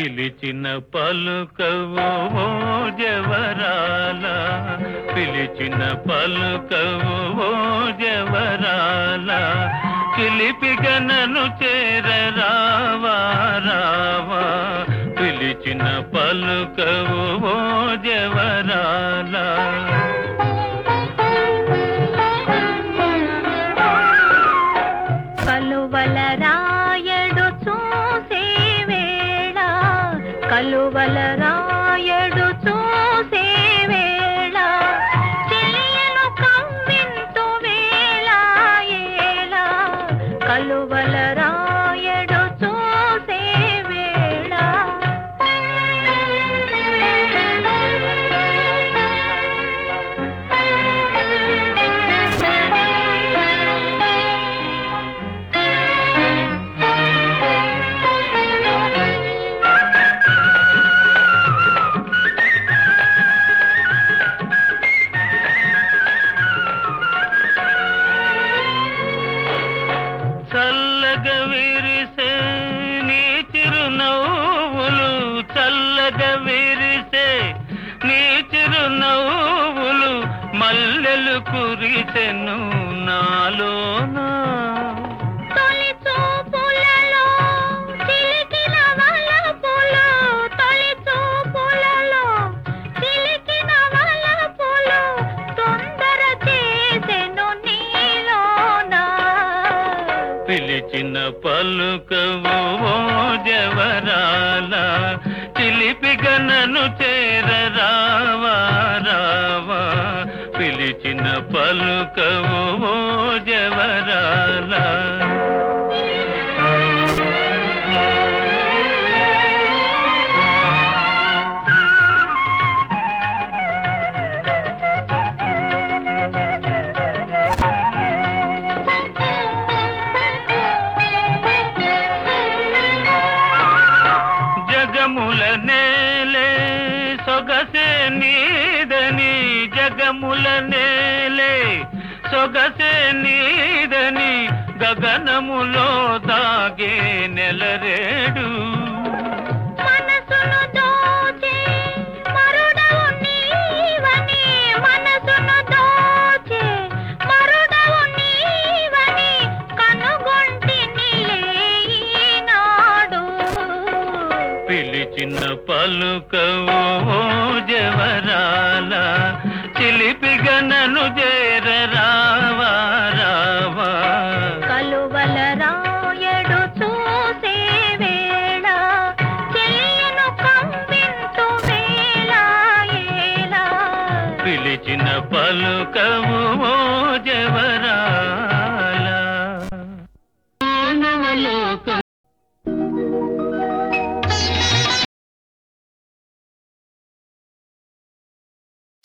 పిలిచిన పలుకవు ఓ జవరాల పిలిచిన పలుకవు ఓ జవరాల చిలిపిగనను చేర రావా రావా పిలిచిన పలుకవు ఓ జవరాల కలువల రాయడు చూసే వేళ కలువల రాయడు చూసే వేళ చెలియను కవ్వింతు వేళ ఏళ కలువల రాయడు చూసే వేళ చల్లగా విరిసే నీ చిరునవ్వులు చల్లగా విరిసే నీ చిరునవ్వులు మల్లెలు కురిసెను నాలోనా తొలి చూపులలో చిలికిన వలపులు తొలి చూపులలో చిలికిన వలపులు తొందర చేసెను నీలోన పిలిచిన పలుకవు ఓ జవరాల చిలిపిగనను చేర రావా రావా పిలిచిన పలుకవు ఓ జవరాల జగముల నేలే సొగసే నీదని జగముల నేలే సొగసే నీదని గగనములో దాగే నెలరేడు మనసును దోచే మరుడవు నీవని మనసును దోచే మరుడవు నీవని కనుగొంటిని ఈనాడు పిలిచిన పలుకవు ఓ జవరాల చిలిపిగనను చేర రావా రావా కలువల రాయడు చూసే వేళ చెలియను కవ్వింతు వేళ ఏళ పిలిచిన పలుకవు ఓ